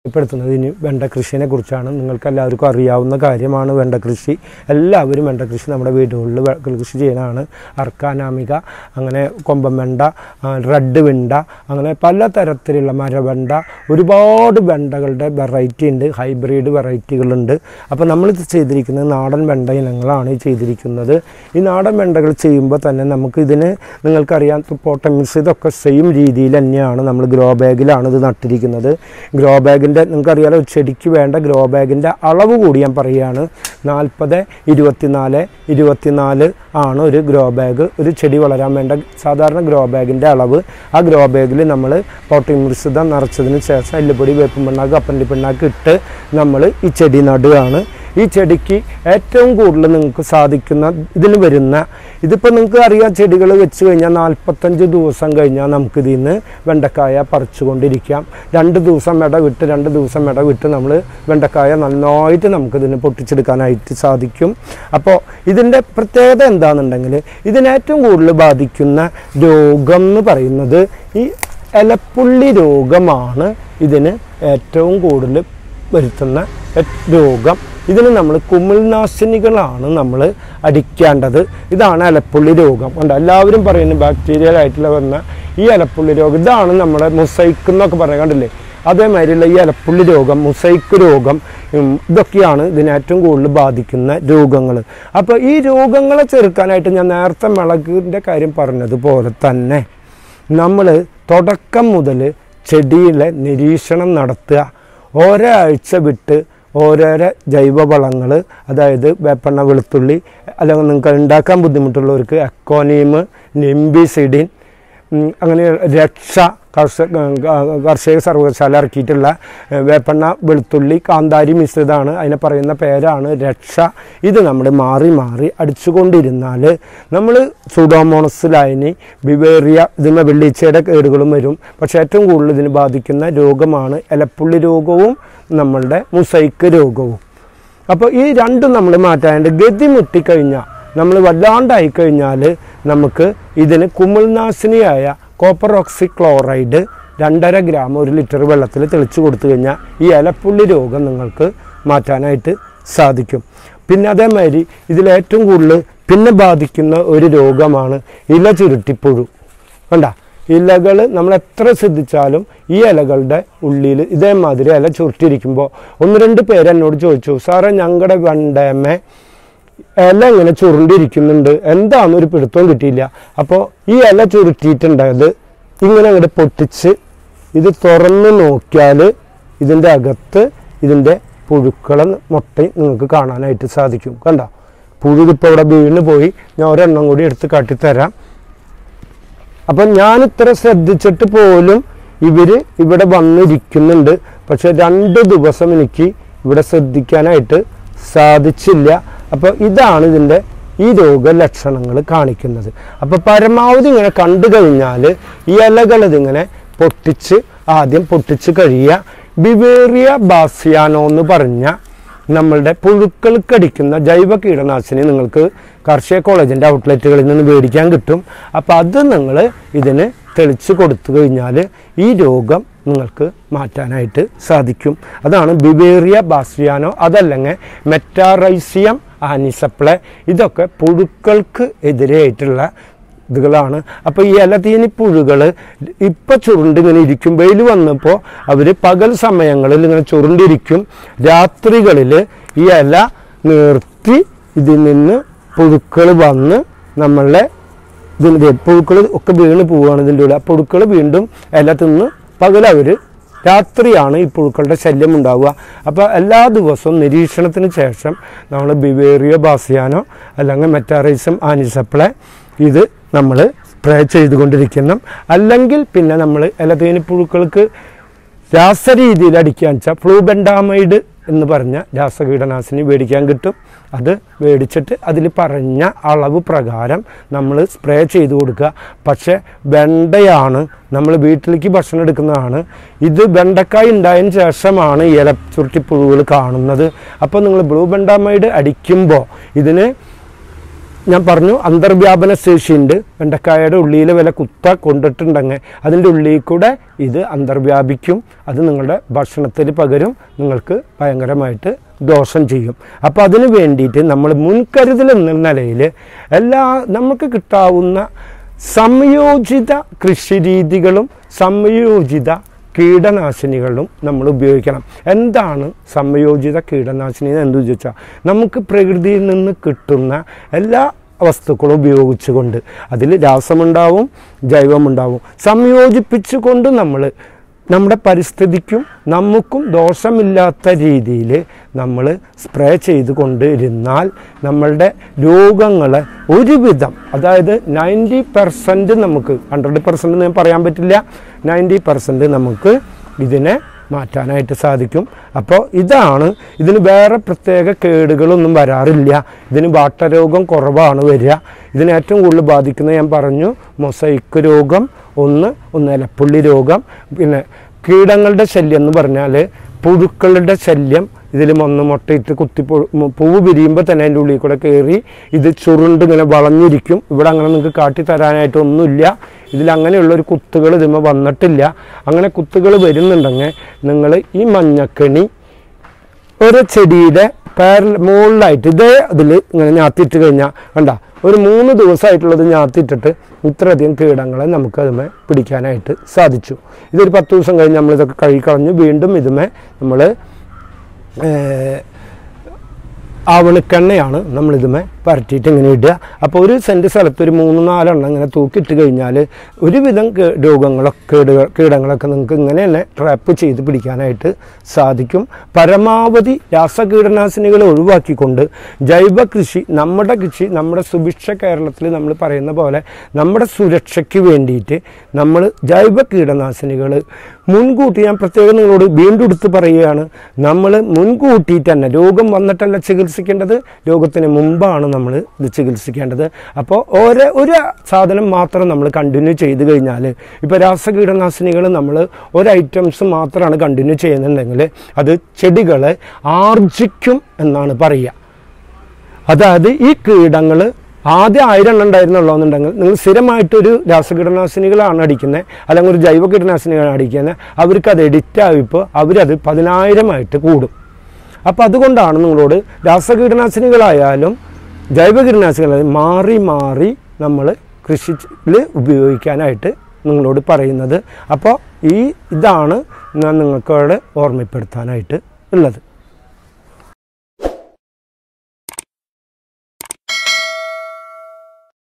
പ്പെടുത്തുന്നത് ഇനി വെണ്ട കൃഷിനെ കുറിച്ചാണ് നിങ്ങൾക്ക് എല്ലാവർക്കും അറിയാവുന്ന കാര്യമാണ് വെണ്ട കൃഷി എല്ലാവരും വെണ്ട കൃഷി നമ്മുടെ വീടുകളിൽ വെ- കൃഷി ചെയ്യുന്നതാണ് അർക്കാനാമിക അങ്ങനെ കൊമ്പൻ വെണ്ട ആ, റെഡ് വെണ്ട അങ്ങനെ പല തരത്തിലുള്ള മരവെണ്ട ഒരുപാട് വെണ്ടകളുടെ വെറൈറ്റി ഉണ്ട് ഹൈബ്രിഡ് വെറൈറ്റികളുണ്ട് അപ്പോൾ നമ്മളിത് ചെയ്തിരിക്കുന്നത് നാടൻ വെണ്ട ഇനങ്ങളാണ് ഈ ചെയ്തിരിക്കുന്നത് ഈ നാടൻ വെണ്ടകൾ ചെയ്യുമ്പോൾ തന്നെ നമുക്ക് ഇതിന് നിങ്ങൾക്കറിയാം പോട്ടമിക്സ് ഇതൊക്കെ സെയിം രീതിയിൽ തന്നെയാണ് നമ്മൾ ഗ്രോ ബാഗിലാണ് ഇത് നട്ടിരിക്കുന്നത് ഗ്രോ ബാഗിൻ്റെ നിങ്ങൾക്കറിയാലോ ഒരു ചെടിക്ക് വേണ്ട ഗ്രോ ബാഗിൻ്റെ അളവ് കൂടി ഞാൻ പറയുകയാണ് നാൽപ്പത് ഇരുപത്തിനാല് ഇരുപത്തിനാല് ആണ് ഒരു ഗ്രോ ബാഗ് ഒരു ചെടി വളരാൻ വേണ്ട സാധാരണ ഗ്രോ ബാഗിൻ്റെ അളവ് ആ ഗ്രോ ബാഗിൽ നമ്മൾ പോട്ടമിശ്രിതം നിറച്ചതിന് ശേഷം എല്ലുപൊടി വേപ്പും പിണ്ണാക്ക് അപ്പൻ്റെ പിണ്ണാക്ക് ഇട്ട് നമ്മൾ ഈ ചെടി നടുകയാണ് ഈ ചെടിക്ക് ഏറ്റവും കൂടുതൽ നിങ്ങൾക്ക് സാധിക്കുന്ന ഇതിന് വരുന്ന ഇതിപ്പോൾ നിങ്ങൾക്ക് അറിയാം ചെടികൾ വെച്ച് കഴിഞ്ഞാൽ നാൽപ്പത്തഞ്ച് ദിവസം കഴിഞ്ഞാൽ നമുക്ക് ഇതിൽ നിന്ന് വെണ്ടക്കായ പറിച്ചുകൊണ്ടിരിക്കാം രണ്ട് ദിവസം ഇട വിട്ട് രണ്ട് ദിവസം ഇട വിട്ട് നമ്മൾ വെണ്ടക്കായ നന്നായിട്ട് നമുക്കിതിന് പൊട്ടിച്ചെടുക്കാനായിട്ട് സാധിക്കും അപ്പോൾ ഇതിൻ്റെ പ്രത്യേകത എന്താണെന്നുണ്ടെങ്കിൽ ഇതിന് ഏറ്റവും കൂടുതൽ ബാധിക്കുന്ന രോഗം എന്ന് പറയുന്നത് ഈ ഇലപ്പുള്ളി രോഗമാണ് ഇതിന് ഏറ്റവും കൂടുതൽ വരുത്തുന്ന എ- രോഗം ഇതിന് നമ്മൾ കുമിൾനാശിനികളാണ് നമ്മൾ അടിക്കേണ്ടത് ഇതാണ് അലപ്പുള്ളി രോഗം കണ്ട എല്ലാവരും പറയുന്നത് ബാക്ടീരിയൽ ആയിട്ടുള്ള വന്ന ഈ അലപ്പുള്ളി രോഗം ഇതാണ് നമ്മുടെ മുസൈക്ക് എന്നൊക്കെ പറയുന്നത് കണ്ടില്ലേ അതേമാതിരിയുള്ള ഈ അലപ്പുള്ളി രോഗം മുസൈക്ക് രോഗം ഉം, ഇതൊക്കെയാണ് ഇതിനെ ഏറ്റവും കൂടുതൽ ബാധിക്കുന്ന രോഗങ്ങൾ അപ്പോൾ ഈ രോഗങ്ങളെ ചെറുക്കാനായിട്ട് ഞാൻ നേരത്തെ മിളകിൻ്റെ കാര്യം പറഞ്ഞതുപോലെ തന്നെ നമ്മൾ തുടക്കം മുതൽ ചെടിയിലെ നിരീക്ഷണം നടത്തുക ഒരാഴ്ച വിട്ട് ഓരോരോ ജൈവവളങ്ങൾ അതായത് വേപ്പെണ്ണ വെളുത്തുള്ളി അല്ലെങ്കിൽ നിങ്ങൾക്ക് ഉണ്ടാക്കാൻ ബുദ്ധിമുട്ടുള്ളവർക്ക് അക്കോനീം നിംബിസിഡിൻ ഉം, അങ്ങനെ രക്ഷ കർഷക കാർഷിക സർവകലാശാല ഇറക്കിയിട്ടുള്ള ഏഹ്, വേപ്പെണ്ണ വെളുത്തുള്ളി കാന്താരി മിശ്രിതമാണ് അതിനെ പറയുന്ന പേരാണ് രക്ഷ ഇത് നമ്മൾ മാറി മാറി അടിച്ചുകൊണ്ടിരുന്നാൽ നമ്മൾ സുഡോമോണസ് ലൈനി ബിവേറിയ ഇതിന് വെള്ളിച്ചയുടെ കേടുകളും വരും പക്ഷേ ഏറ്റവും കൂടുതൽ ഇതിന് ബാധിക്കുന്ന രോഗമാണ് ഇലപ്പുള്ളി രോഗവും നമ്മളുടെ മുസൈക്ക് രോഗവും അപ്പോൾ ഈ രണ്ടും നമ്മൾ മാറ്റാണ്ട് ഗതി മുട്ടിക്കഴിഞ്ഞാൽ നമ്മൾ വല്ലാണ്ടായി കഴിഞ്ഞാൽ നമുക്ക് ഇതിന് കുമിൾനാശിനിയായ കോപ്പർ ഓക്സി ക്ലോറൈഡ് രണ്ടര ഗ്രാം ഒരു ലിറ്റർ വെള്ളത്തിൽ തെളിച്ച് കൊടുത്തു കഴിഞ്ഞാൽ ഈ ഇലപ്പുള്ളി രോഗം നിങ്ങൾക്ക് മാറ്റാനായിട്ട് സാധിക്കും പിന്നെ അതേമാതിരി ഇതിലേറ്റവും കൂടുതൽ പിന്നെ ബാധിക്കുന്ന ഒരു രോഗമാണ് ഇല ചുരുട്ടിപ്പുഴു കണ്ട ഇലകൾ നമ്മൾ എത്ര ശ്രദ്ധിച്ചാലും ഈ ഇലകളുടെ ഉള്ളിൽ ഇതേമാതിരി ഇല ചുരുട്ടിയിരിക്കുമ്പോൾ ഒന്ന് രണ്ട് പേര് എന്നോട് ചോദിച്ചു സാറേ ഞങ്ങളുടെ വെണ്ടേമ്മ ഇല ഇങ്ങനെ ചുരുണ്ടിരിക്കുന്നുണ്ട് എന്താണെന്ന് ഒരു പിടുത്തവും കിട്ടിയില്ല അപ്പോൾ ഈ ഇല ചുരുട്ടിയിട്ടുണ്ടായത് ഇങ്ങനെ അങ്ങോട്ട് പൊട്ടിച്ച് ഇത് തുറന്ന് നോക്കിയാൽ ഇതിൻ്റെ അകത്ത് ഇതിൻ്റെ പുഴുക്കളെ മുട്ടയും നിങ്ങൾക്ക് കാണാനായിട്ട് സാധിക്കും കണ്ട പുഴുകിപ്പോൾ ഇവിടെ വീണ് പോയി ഞാൻ ഒരെണ്ണം കൂടി എടുത്ത് കാട്ടിത്തരാം അപ്പം ഞാൻ ഇത്ര ശ്രദ്ധിച്ചിട്ട് പോലും ഇവര് ഇവിടെ വന്നിരിക്കുന്നുണ്ട് പക്ഷെ രണ്ട് ദിവസം എനിക്ക് ഇവിടെ ശ്രദ്ധിക്കാനായിട്ട് സാധിച്ചില്ല അപ്പോൾ ഇതാണ് ഇതിൻ്റെ ഈ രോഗലക്ഷണങ്ങൾ കാണിക്കുന്നത് അപ്പോൾ പരമാവധി ഇങ്ങനെ കണ്ടു കഴിഞ്ഞാൽ ഈ ഇലകൾ ഇതിങ്ങനെ പൊട്ടിച്ച് ആദ്യം പൊട്ടിച്ച് കഴിയുക ബിവേറിയ ബാസിയാനോ എന്ന് പറഞ്ഞ നമ്മളുടെ പുഴുക്കൾക്കടിക്കുന്ന ജൈവ കീടനാശിനി നിങ്ങൾക്ക് കാർഷിക കോളേജിൻ്റെ ഔട്ട്ലെറ്റുകളിൽ നിന്ന് മേടിക്കാൻ കിട്ടും അപ്പോൾ അത് നിങ്ങൾ ഇതിന് തെളിച്ച് കൊടുത്തു കഴിഞ്ഞാൽ ഈ രോഗം നിങ്ങൾക്ക് മാറ്റാനായിട്ട് സാധിക്കും അതാണ് ബിവേറിയ ബാസ്റ്റിയാനോ അതല്ലെങ്കിൽ മെറ്റാറൈസിയം ആനിസപ്ലെ ഇതൊക്കെ പുഴുക്കൾക്ക് എതിരായിട്ടുള്ള ഇതുകളാണ് അപ്പോൾ ഈ ഇലതീനി പുഴുകൾ ഇപ്പം ചുരുണ്ടിങ്ങനെ ഇരിക്കും വെയിൽ വന്നപ്പോൾ അവർ പകൽ സമയങ്ങളിൽ ഇങ്ങനെ ചുരുണ്ടിരിക്കും രാത്രികളിൽ ഈ ഇല നിർത്തി ഇതിൽ നിന്ന് പുഴുക്കൾ വന്ന് നമ്മളെ ഇതിൻ്റെ പുഴുക്കൾ ഒക്കെ വീണ് പോവുകയാണ് ഇതിൻ്റെ ഉള്ളിൽ ആ പുഴുക്കൾ വീണ്ടും ഇല തിന്ന് പകലവർ രാത്രിയാണ് ഈ പുഴുക്കളുടെ ശല്യം ഉണ്ടാവുക അപ്പോൾ എല്ലാ ദിവസവും നിരീക്ഷണത്തിന് ശേഷം നമ്മൾ ബിവേറിയോ ബാസിയാനോ അല്ലെങ്കിൽ മെറ്റാറൈസം ആനിസപ്ലെ ഇത് നമ്മൾ സ്പ്രേ ചെയ്തുകൊണ്ടിരിക്കണം അല്ലെങ്കിൽ പിന്നെ നമ്മൾ ഇലതേനി പുഴുക്കൾക്ക് രാസരീതിയിൽ അടിക്കാൻ വെച്ചാൽ ഫ്ലൂബെൻഡാമൈഡ് എന്ന് പറഞ്ഞ രാസകീടനാശിനി മേടിക്കാൻ കിട്ടും അത് മേടിച്ചിട്ട് അതിൽ പറഞ്ഞ അളവ് പ്രകാരം നമ്മൾ സ്പ്രേ ചെയ്ത് കൊടുക്കുക പക്ഷേ വെണ്ടയാണ് നമ്മൾ വീട്ടിലേക്ക് ഭക്ഷണം എടുക്കുന്നതാണ് ഇത് വെണ്ടക്കായ ഉണ്ടായതിന് ശേഷമാണ് ഇല ചുരുട്ടിപ്പുഴുകൾ കാണുന്നത് അപ്പോൾ നിങ്ങൾ ബ്ലൂ ബെൻഡാമൈഡ് അടിക്കുമ്പോൾ ഇതിന് ഞാൻ പറഞ്ഞു അന്തർവ്യാപന ശേഷിയുണ്ട് വെണ്ടക്കായയുടെ ഉള്ളിയിൽ വില കുത്ത കൊണ്ടിട്ടുണ്ടെങ്കിൽ അതിൻ്റെ ഉള്ളിൽ കൂടെ ഇത് അന്തർവ്യാപിക്കും അത് നിങ്ങളുടെ ഭക്ഷണത്തിന് പകരം നിങ്ങൾക്ക് ഭയങ്കരമായിട്ട് ദോഷം ചെയ്യും അപ്പോൾ അതിന് വേണ്ടിയിട്ട് നമ്മൾ മുൻകരുതൽ എന്ന നിലയിൽ എല്ലാ നമുക്ക് കിട്ടാവുന്ന സംയോജിത കൃഷിരീതികളും സംയോജിത കീടനാശിനികളും നമ്മൾ ഉപയോഗിക്കണം എന്താണ് സംയോജിത കീടനാശിനി എന്ന് എന്ത് ചോദിച്ചാൽ നമുക്ക് പ്രകൃതിയിൽ നിന്ന് കിട്ടുന്ന എല്ലാ വസ്തുക്കളും ഉപയോഗിച്ചുകൊണ്ട് അതിൽ രാസമുണ്ടാവും ജൈവമുണ്ടാവും സംയോജിപ്പിച്ചുകൊണ്ട് നമ്മൾ നമ്മുടെ പരിസ്ഥിതിക്കും നമുക്കും ദോഷമില്ലാത്ത രീതിയിൽ നമ്മൾ സ്പ്രേ ചെയ്ത് കൊണ്ടിരുന്നാൽ നമ്മളുടെ രോഗങ്ങളെ ഒരുവിധം അതായത് നയൻറ്റി പെർസെൻറ്റ് നമുക്ക് ഹൺഡ്രഡ് പെർസെൻറ്റ് ഞാൻ പറയാൻ പറ്റില്ല നയൻറ്റി പെർസെൻറ്റ് നമുക്ക് ഇതിനെ മാറ്റാനായിട്ട് സാധിക്കും അപ്പോൾ ഇതാണ് ഇതിന് വേറെ പ്രത്യേക കേടുകളൊന്നും വരാറില്ല ഇതിന് വാട്ടരോഗം കുറവാണ് വരിക ഇതിന് ഏറ്റവും കൂടുതൽ ബാധിക്കുന്നത് ഞാൻ പറഞ്ഞു മൊസൈക്ക് രോഗം ഒന്ന് ഒന്ന് ഇലപ്പുള്ളി രോഗം പിന്നെ കീടങ്ങളുടെ ശല്യം എന്ന് പറഞ്ഞാൽ പുഴുക്കളുടെ ശല്യം ഇതിൽ മൊന്ന് മുട്ടയിട്ട് കുത്തി പൊ- മു- പൂവ് വിരിയുമ്പോൾ തന്നെ അതിൻ്റെ ഉള്ളിൽ കൂടെ കയറി ഇത് ചുരുണ്ട് ഇങ്ങനെ വളഞ്ഞിരിക്കും ഇവിടെ അങ്ങനെ നിങ്ങൾക്ക് കാട്ടി തരാനായിട്ടൊന്നുമില്ല ഇതിൽ അങ്ങനെയുള്ള ഒരു കുത്തുകൾ ഇതിന്മേൽ വന്നിട്ടില്ല അങ്ങനെ കുത്തുകൾ വരുന്നുണ്ടെങ്കിൽ നിങ്ങൾ ഈ മഞ്ഞക്കണി ഒരു ചെടിയുടെ പാരൽ മുകളിലായിട്ട് ഇതേ അതിൽ ഇങ്ങനെ ഞാത്തിയിട്ട് കഴിഞ്ഞാൽ കണ്ട ഒരു മൂന്ന് ദിവസമായിട്ടുള്ളത് ഞാത്തിയിട്ടിട്ട് ഇത്രയധികം കീടങ്ങളെ നമുക്ക് അതുമേ പിടിക്കാനായിട്ട് സാധിച്ചു ഇതൊരു പത്ത് ദിവസം കഴിഞ്ഞ് നമ്മളിതൊക്കെ കഴുകിക്കളഞ്ഞ് വീണ്ടും ഇതുമേ നമ്മൾ ആവണിക്കെണ്ണയാണ് നമ്മളിതുമേ പരട്ടിയിട്ട് ഇങ്ങനെ ഇടുക അപ്പോൾ ഒരു സെൻറ്റ് സ്ഥലത്ത് ഒരു മൂന്ന് നാലെണ്ണം ഇങ്ങനെ തൂക്കിയിട്ട് കഴിഞ്ഞാൽ ഒരുവിധം കേ- രോഗങ്ങളൊക്കെ കേടുകൾ കീടങ്ങളൊക്കെ നിങ്ങൾക്ക് ഇങ്ങനെ തന്നെ ട്രാപ്പ് ചെയ്ത് പിടിക്കാനായിട്ട് സാധിക്കും പരമാവധി രാസകീടനാശിനികൾ ഒഴിവാക്കിക്കൊണ്ട് ജൈവ കൃഷി നമ്മുടെ കൃഷി നമ്മുടെ സുഭിക്ഷ കേരളത്തിൽ നമ്മൾ പറയുന്ന പോലെ നമ്മുടെ സുരക്ഷയ്ക്ക് വേണ്ടിയിട്ട് നമ്മൾ ജൈവ കീടനാശിനികൾ മുൻകൂട്ടി ഞാൻ പ്രത്യേകം നിങ്ങളോട് വീണ്ടും എടുത്ത് പറയുകയാണ് നമ്മൾ മുൻകൂട്ടിയിട്ട് തന്നെ രോഗം വന്നിട്ടല്ല ചികിത്സിക്കേണ്ടത് രോഗത്തിന് മുമ്പാണ് നമ്മൾ ഇത് ചികിത്സിക്കേണ്ടത് അപ്പോൾ ഓരോ ഒരു സാധനം മാത്രം നമ്മൾ കണ്ടിന്യൂ ചെയ്ത് കഴിഞ്ഞാൽ ഇപ്പോൾ രാസകീടനാശിനികൾ നമ്മൾ ഒരു ഐറ്റംസ് മാത്രമാണ് കണ്ടിന്യൂ ചെയ്യുന്നുണ്ടെങ്കിൽ അത് ചെടികളെ ആർജിക്കും എന്നാണ് പറയുക അതായത് ഈ കീടങ്ങൾ ആദ്യം ആയിരം എണ്ണം ഉണ്ടായിരുന്നുള്ളൂ എന്നുണ്ടെങ്കിൽ നിങ്ങൾ സ്ഥിരമായിട്ടൊരു രാസകീടനാശിനികളാണ് അടിക്കുന്നത് അല്ലെങ്കിൽ ഒരു ജൈവ കീടനാശിനികളാണ് അടിക്കുന്നത് അവർക്ക് അത് എഡിറ്റ് ആയപ്പോൾ അവരത് പതിനായിരമായിട്ട് കൂടും അപ്പോൾ അതുകൊണ്ടാണ് നിങ്ങളോട് രാസകീടനാശിനികളായാലും ജൈവ കീടനാശിനികളായാലും മാറി മാറി നമ്മൾ കൃഷിയിൽ ഉപയോഗിക്കാനായിട്ട് നിങ്ങളോട് പറയുന്നത് അപ്പോൾ ഈ ഇതാണ് ഞാൻ നിങ്ങൾക്കവിടെ ഓർമ്മപ്പെടുത്താനായിട്ട് ഉള്ളത്